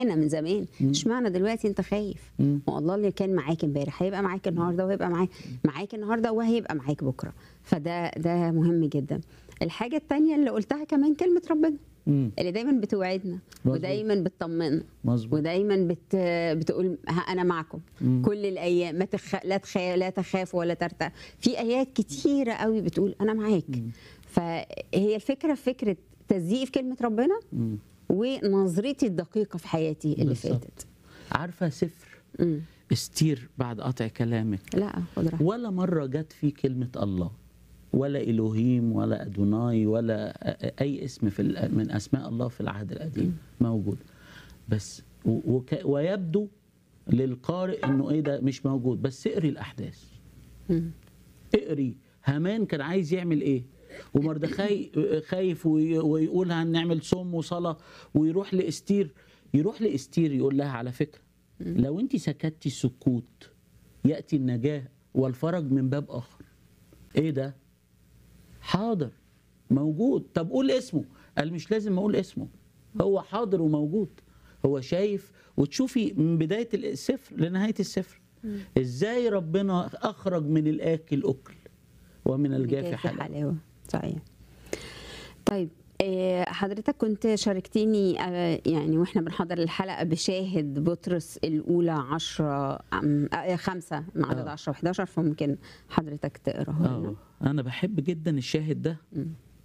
انا من زمان اشمعنى دلوقتي انت خايف مم. والله اللي كان معاك امبارح هيبقى معاك النهارده وهيبقى معاك معاك النهارده وهيبقى معاك بكره فده ده مهم جدا الحاجه التانية اللي قلتها كمان كلمه ربنا مم. اللي دايما بتوعدنا مظبوط. ودايما بتطمنا مظبوط ودايما بت بتقول ها انا معكم مم. كل الايام ما تخ... لا تخ... لا تخاف ولا ترتع في ايات كتيره قوي بتقول انا معاك فهي الفكره في فكره تصديقي في كلمه ربنا مم. ونظرتي الدقيقه في حياتي اللي بالظبط. فاتت عارفه سفر مم. استير بعد قطع كلامك لا خد راحتك ولا مرة جت فيه كلمة الله ولا إلهيم ولا أدوناي ولا أي اسم في ال- من أسماء الله في العهد القديم موجود بس و- وك ويبدو للقارئ إنه إيه ده مش موجود بس اقري الأحداث مم. اقري هامان كان عايز يعمل إيه ومردخاي خايف وي- ويقول هنعمل صوم وصلاة ويروح لإستير يروح لإستير يقول لها على فكرة لو أنت سكتي السكوت يأتي النجاة والفرج من باب آخر إيه ده؟ حاضر موجود طب قول اسمه قال مش لازم أقول اسمه هو حاضر وموجود هو شايف وتشوفي من بداية السفر لنهاية السفر إزاي ربنا أخرج من الآكل أكل ومن الجاف جاي في حلاوة حلاوه صحيح طيب آه، حضرتك كنت شاركتني آه، يعني واحنا بنحضر الحلقه بشاهد بطرس الاولى 10 خمسة مع عدد آه. 10 و11 فممكن حضرتك تقراه لنا اه انا بحب جدا الشاهد ده مم.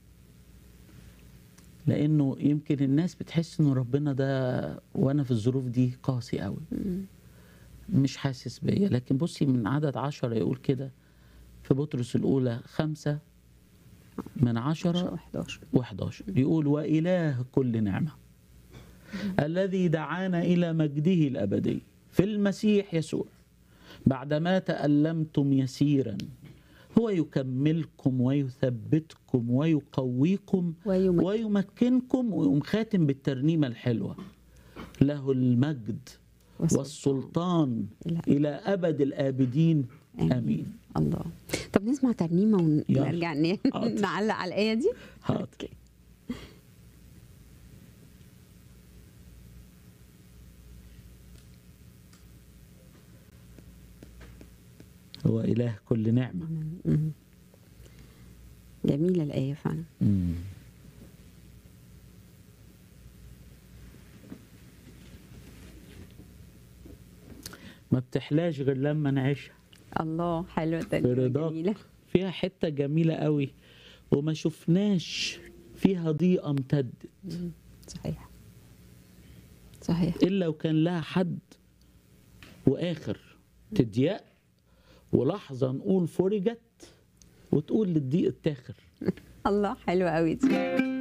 لانه يمكن الناس بتحس انه ربنا ده وانا في الظروف دي قاسي قوي مش حاسس بيا لكن بصي من عدد عشرة يقول كده في بطرس الاولى خمسة من عشرة 11 و11 يقول وإله كل نعمة الذي دعانا إلى مجده الأبدي في المسيح يسوع بعدما تألمتم يسيرا هو يكملكم ويثبتكم ويقويكم ويمكن. ويمكنكم ويقوم خاتم بالترنيمة الحلوة له المجد والسلطان. والسلطان إلى إلى أبد الآبدين آمين. آمين الله طب نسمع ترنيمه يلا. ونرجع ن- حاضر. نعلق على الايه دي حاضر. أوكي. هو إله كل نعمة مم. جميله الايه فعلا مم. ما بتحلاش غير لما نعيشها الله حلوه في ترنيمه رضاك جميله فيها حتة جميلة قوي وما شفناش فيها ضيقة امتدت مم. صحيح صحيح إلا وكان لها حد وآخر تضيق ولحظة نقول فرجت وتقول للضيق التاخر الله حلوه قوي دي